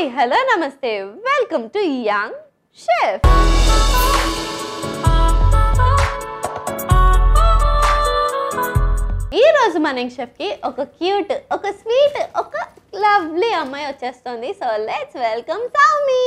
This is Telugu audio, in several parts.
హలో నమస్తే వెల్కమ్ టు యంగ్ షెఫ్ ఈ రోజు మన షెఫ్ కి ఒక క్యూట్ ఒక స్వీట్ ఒక లవ్లీ అమ్మాయి వచ్చేస్తుంది సో లెట్స్ వెల్కమ్ సౌమి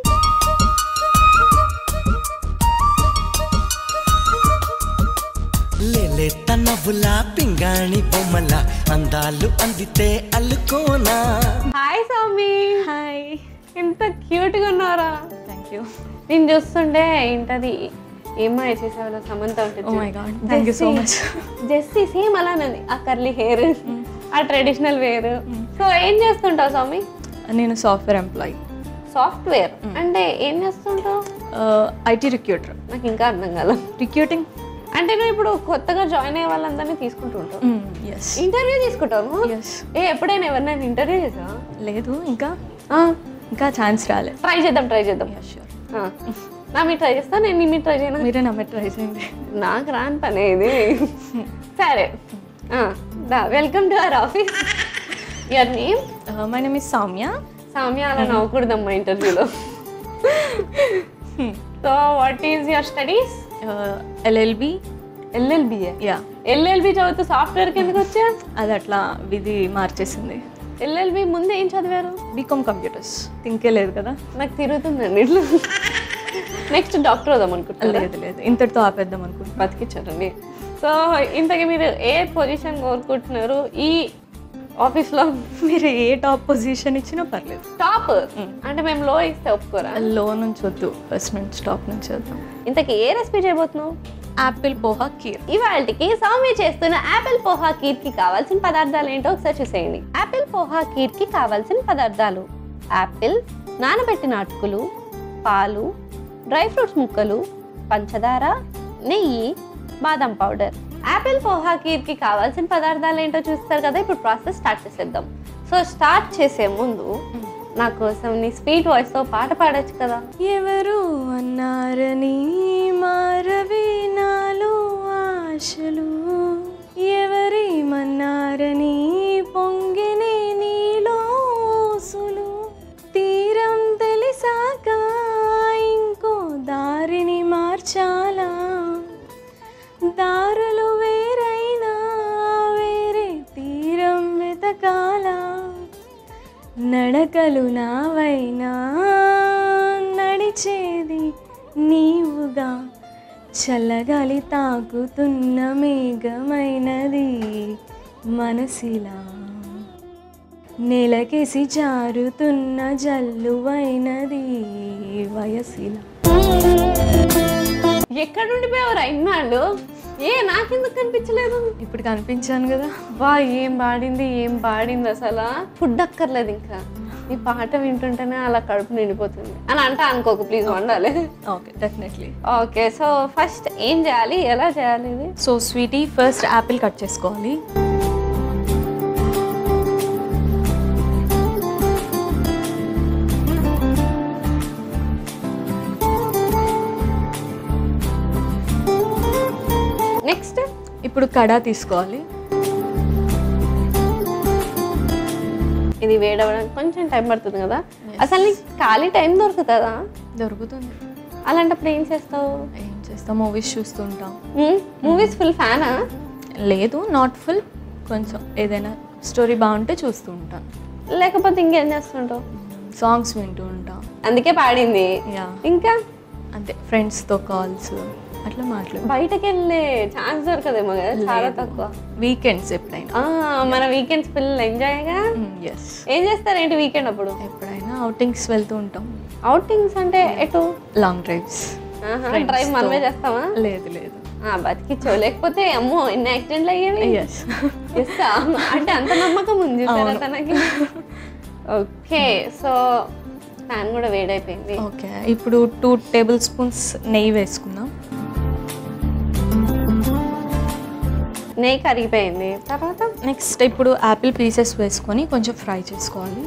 లేలేత నవ్వులా పింగాణి బొమ్మల అందాలు అందితే అల్లుకోనా హాయ్ సౌమి హాయ్ ఎంత క్యూట్ గా ఉన్నారా థ్యాంక్ యూ నేను చూస్తుంటే ఏంటది ఏమో చేసేవాళ్ళు సమంత ఉంటుంది Oh my God. Thank you so much. Jessie same అలానే ఉంది ఆ కర్లీ హెయిర్ ఆ ట్రెడిషనల్ వేర్ సో ఏం చేస్తుంటావు స్వామి నేను సాఫ్ట్వేర్ ఎంప్లాయీ సాఫ్ట్వేర్ అంటే ఏం చేస్తుంటావు ఐటీ రిక్రూటర్ నాకు ఇంకా అర్థం కాల రిక్రూటింగ్ అంటే నువ్వు ఇప్పుడు కొత్తగా జాయిన్ అయ్యే వాళ్ళందరినీ తీసుకుంటూ ఉంటావు ఎస్ ఇంటర్వ్యూ తీసుకుంటావు Yes. ఏ ఎప్పుడైనా ఎవరినైనా ఇంటర్వ్యూ చేసా లేదు ఇంకా ఇంకా ఛాన్స్ రాలే ట్రై చేద్దాం ట్రై చేద్దాం షూర్ ఆ. నా మీరు ట్రై చేస్తా నేను నీ మీద ట్రై చేయను మీరే నమ్మే ట్రై చేయండి నాకు రాని పని ఇది సరే welcome to our office your name my name is Soumya సామ్య అలా నవ్వకూడదమ్మా ఇంటర్వ్యూలో so what is your studies LLB ఎల్ఎల్బిఏ యా ఎల్ఎల్బి చదువుతూ సాఫ్ట్వేర్కి ఎందుకు వచ్చా అది అట్లా విధి మార్చేసింది ఎల్ఎల్బి ముందు ఏం చదివారు బీకామ్ కంప్యూటర్స్ థింకే లేదు కదా నాకు తిరుగుతుందండి ఇట్లా నెక్స్ట్ డాక్టర్ అవుదాం అనుకుంటున్నా లేదు లేదు ఇంతటితో ఆపేద్దాం అనుకుంటున్నా బతికించారండి సో ఇంతకీ మీరు ఏ పొజిషన్ కోరుకుంటున్నారు ఈ ఆఫీస్లో మీరు ఏ టాప్ పొజిషన్ ఇచ్చినా పర్లేదు టాప్ అంటే మేము లో ఇస్తే ఒప్పుకోరా లో నుంచి వద్దు ఫస్ట్ నుంచి టాప్ నుంచి వద్దాం ఇంతకీ ఏ రెసిపీ చేయబోతున్నావు యాపిల్ పోహా కీర్ ఇవాళకి సౌమ్య చేస్తున్న యాపిల్ పోహా కీర్ కి కావాల్సిన పదార్థాలు ఏంటో ఒకసారి చూసేయండి యాపిల్ పోహా కీర్ కి కావాల్సిన పదార్థాలు యాపిల్ నానబెట్టిన అటుకులు పాలు డ్రై ఫ్రూట్స్ ముక్కలు పంచదార నెయ్యి బాదం పౌడర్ యాపిల్ పోహా కీర్ కి కావాల్సిన పదార్థాలు ఏంటో చూస్తారు కదా ఇప్పుడు ప్రాసెస్ స్టార్ట్ చేసేద్దాం సో స్టార్ట్ చేసే ముందు నా కోసం నీ స్వీట్ వాయిస్ తో పాట పాడొచ్చు కదా ఎవరు అన్నారని మారవి నాలో ఆశలు ఎవరేమన్నారని పొంగినే నీలో ఊసులు తీరం తెలిసాక ఇంకో దారిని మార్చాలా దారులు వేరైనా వేరే తీరం వెతకాలా నడకలు నావైనా నడిచేది నీవుగా చల్లగాలి తాకుతున్న మేఘమైనది మనసిలా నెలకేసి జారుతున్న జల్లువైనది వయసిలా ఎక్కడ ఉండిపోయావు ఇన్నాళ్ళు ఏ నాకెందుకు కనిపించలేదు ఇప్పుడు కనిపించాను కదా వా ఏం పాడింది ఏం పాడింది అసలు ఫుడ్ అక్కర్లేదు ఇంకా నీ పాట వింటుంటేనే అలా కడుపు నిండిపోతుంది అని అంటా అనుకోకు ప్లీజ్ వండాలి okay definitely okay so first ఏం చేయాలి ఎలా చేయాలి ఇది so sweetie first apple cut చేసుకోవాలి నెక్స్ట్ ఇప్పుడు కడా తీసుకోవాలి ఇది వేడవడానికి కొంచెం టైం పడుతుంది కదా అసలు నీకు ఖాళీ టైం దొరుకుతుందా దొరుకుతుంది అలాంటప్పుడు ఏం చేస్తావు ఏం చేస్తాం మూవీస్ చూస్తుంటాం మూవీస్ ఫుల్ ఫ్యానా లేదు నాట్ ఫుల్ కొంచెం ఏదైనా స్టోరీ బాగుంటే చూస్తూ ఉంటాను లేకపోతే ఇంకేం చేస్తుంటావు సాంగ్స్ వింటూ ఉంటాం అందుకే పాడింది యా ఇంకా అంతే ఫ్రెండ్స్తో కాల్స్ అట్లా మాట్లాడు బయటకు వెళ్ళే ఛాన్స్ దొరకదేమో కదా చాలా తక్కువ వీకెండ్స్ ఎప్పుడైనా ఆ, మన వీకెండ్స్ పిల్లలు ఎంజాయ్గా ఎస్ ఏం చేస్తారేంటి వీకెండ్ అప్పుడు ఎప్పుడైనా అవుటింగ్స్ వెళ్తూ ఉంటాం అవుటింగ్స్ అంటే ఎటు లాంగ్ డ్రైవ్స్ Friends డ్రైవ్ మనమే తో. చేస్తామా లేదు లేదు ఆ, బతికిచ్చో లేకపోతే అమ్మో ఎన్ని యాక్సిడెంట్లు అయ్యేవి ఎస్ Yes ఆ? అంటే అంత నమ్మకం ఉంది చూసారా అవును. తనకి ఓకే సో ప్యాన్ కూడా వేడైపోయింది ఓకే ఇప్పుడు టూ టేబుల్ స్పూన్స్ నెయ్యి వేసుకుందాం నెయ్యి కరిగిపోయింది తర్వాత నెక్స్ట్ ఇప్పుడు యాపిల్ పీసెస్ వేసుకొని కొంచెం ఫ్రై చేసుకోవాలి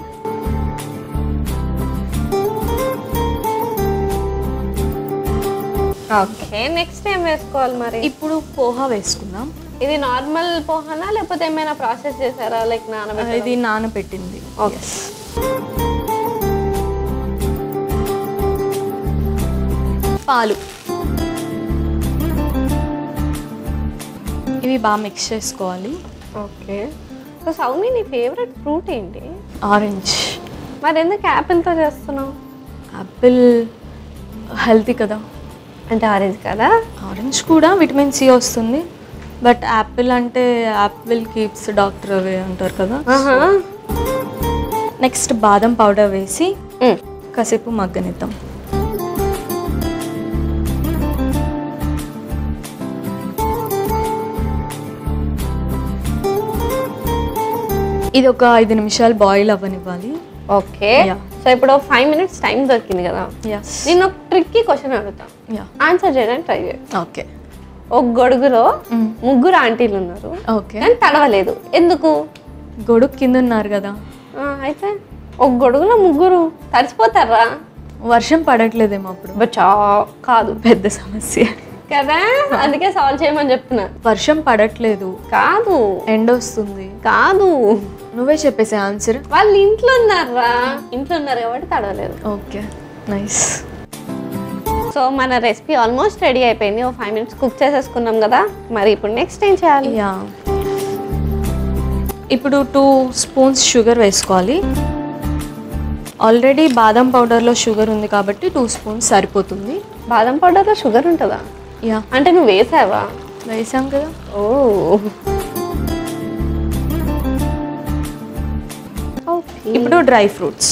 ఓకే నెక్స్ట్ ఏం వేసుకోవాలి మరి ఇప్పుడు పోహా వేసుకుందాం ఇది నార్మల్ పోహానా లేకపోతే ఏమైనా ప్రాసెస్ చేశారా లైక్ నానబెట్టి ఇది నానబెట్టింది ఓకే పాలు ఇవి బాగా మిక్స్ చేసుకోవాలి ఓకే సో సౌమి నీ ఫేవరెట్ ఫ్రూట్ ఏంటి ఆరెంజ్ మరి ఎందుకు యాపిల్తో చేస్తున్నావు యాపిల్ హెల్తీ కదా అంటే ఆరెంజ్ కదా ఆరెంజ్ కూడా విటమిన్ సి వస్తుంది బట్ యాపిల్ అంటే యాపిల్ కీప్స్ డాక్టర్ అవి అంటారు కదా ఆహా. నెక్స్ట్ బాదం పౌడర్ వేసి మ్. కాసేపు మగ్గనిద్దాం ఇది ఒక ఐదు నిమిషాలు బాయిల్ అవ్వనివ్వాలి ఓకే Yeah. సో ఇప్పుడు ఫైవ్ మినిట్స్ టైం దొరికింది కదా ఎస్ నేను ఒక ట్రిక్కీ క్వశ్చన్ అడుగుతా యా ఆన్సర్ చేయడానికి ట్రై చేయి ఓకే ఒక గొడుగులో ముగ్గురు ఆంటీలు ఉన్నారు ఓకే కానీ తడవలేదు ఎందుకు గొడుగు కింద ఉన్నారు కదా ఆ, అయితే ఒక గొడుగులో ముగ్గురు తడిసిపోతారా వర్షం పడట్లేదేమో అప్పుడు బచ్చా కాదు పెద్ద సమస్య కదా అందుకే సాల్వ్ చేయమని చెప్తున్నా వర్షం పడట్లేదు కాదు ఎండ వస్తుంది కాదు నువ్వే చెప్పేసి ఆన్సర్ వాళ్ళు ఇంట్లో ఉన్నారా ఇంట్లో ఉన్నారు కాబట్టి తడవలేదు ఓకే నైస్ సో మన రెసిపీ ఆల్మోస్ట్ రెడీ అయిపోయింది ఒక ఫైవ్ మినిట్స్ కుక్ చేసేసుకున్నాం కదా మరి ఇప్పుడు నెక్స్ట్ ఏం చేయాలి యా ఇప్పుడు టూ స్పూన్స్ షుగర్ వేసుకోవాలి ఆల్రెడీ బాదం పౌడర్లో షుగర్ ఉంది కాబట్టి టూ స్పూన్స్ సరిపోతుంది బాదం పౌడర్లో షుగర్ ఉంటుందా యా అంటే నువ్వు వేసావా వేసాం కదా ఓ ఓకే ఇప్పుడు డ్రై ఫ్రూట్స్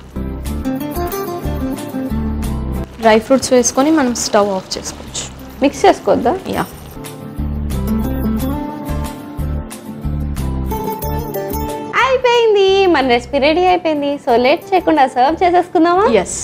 డ్రై ఫ్రూట్స్ వేసుకొని మనం స్టవ్ ఆఫ్ చేసుకోవచ్చు మిక్స్ చేసుకోవద్దా యా అయిపోయింది మన రెసిపీ రెడీ అయిపోయింది సో లేట్ చేయకుండా సర్వ్ చేసేసుకుందామా ఎస్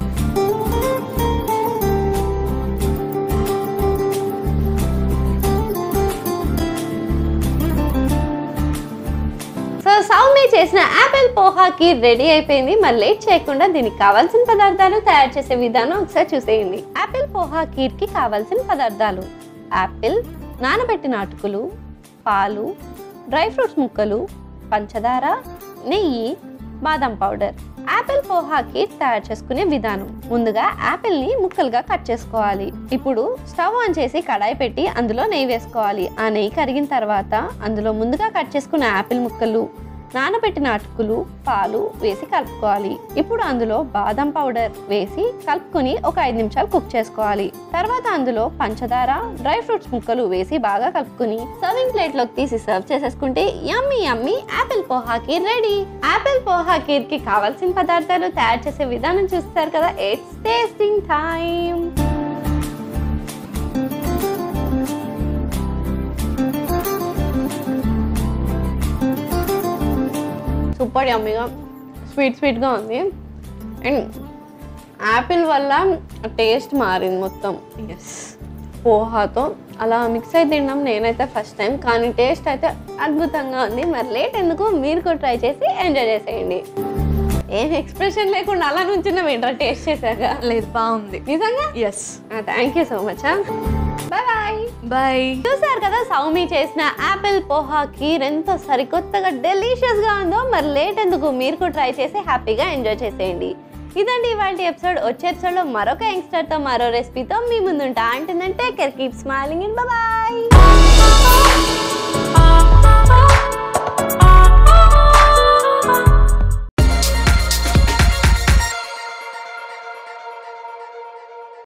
సో సౌమి చేసిన యాపిల్ పోహాకి రెడీ అయిపోయింది మరి లేట్ చేయకుండా దీనికి కావాల్సిన పదార్థాలు తయారు చేసే విధానం ఒకసారి చూసేయండి యాపిల్ పోహా కీర్కి కావాల్సిన పదార్థాలు యాపిల్ నానబెట్టిన అటుకులు పాలు డ్రై ఫ్రూట్స్ ముక్కలు పంచదార నెయ్యి బాదం పౌడర్ యాపిల్ పోహా కీర్ తయారు చేసుకునే విధానం ముందుగా యాపిల్ ని ముక్కలుగా కట్ చేసుకోవాలి ఇప్పుడు స్టవ్ ఆన్ చేసి కడాయి పెట్టి అందులో నెయ్యి వేసుకోవాలి ఆ నెయ్యి కరిగిన తర్వాత అందులో ముందుగా కట్ చేసుకున్న యాపిల్ ముక్కలు నానబెట్టిన అటుకులు పాలు వేసి కలుపుకోవాలి ఇప్పుడు అందులో బాదం పౌడర్ వేసి కలుపుకొని ఒక ఐదు నిమిషాలు కుక్ చేసుకోవాలి తర్వాత అందులో పంచదార డ్రై ఫ్రూట్స్ ముక్కలు వేసి బాగా కలుపుకొని సర్వింగ్ ప్లేట్ లోకి తీసి సర్వ్ చేసేసుకుంటే yummy yummy apple poha kheer ready apple poha kheer కి కావాల్సిన పదార్థాలు తయారు చేసే విధానం చూస్తారు కదా ఇట్స్ టేస్టింగ్ టైం సూపర్ యమ్మీగా స్వీట్ స్వీట్గా ఉంది అండ్ యాపిల్ వల్ల టేస్ట్ మారింది మొత్తం ఎస్ పోహాతో అలా మిక్స్ అయి తిన్నాం నేనైతే ఫస్ట్ టైం కానీ టేస్ట్ అయితే అద్భుతంగా ఉంది మరి లేట్ ఎందుకు మీరు కూడా ట్రై చేసి ఎంజాయ్ చేసేయండి ఏం ఎక్స్ప్రెషన్ లేకుండా అలా నుంచున్నాం ఏంట్రా టేస్ట్ చేశాక లేదు బాగుంది నిజంగా yes thank you so much bye bye bye చూసారు కదా సౌమి చేసిన యాపిల్ పోహా కీర్ ఎంతో సరికొత్తగా డెలిషియస్ గా ఉందో మరి లేట్ ఎందుకు మీరు కూడా ట్రై చేసి హ్యాపీగా ఎంజాయ్ చేసేయండి ఇదండి ఇవాళ ఎపిసోడ్ వచ్చే ఎపిసోడ్ లో మరొక యంగ్స్టర్ తో మరో రెసిపీతో మీ ముందుంటా అంటుందంటే care keep smiling in bye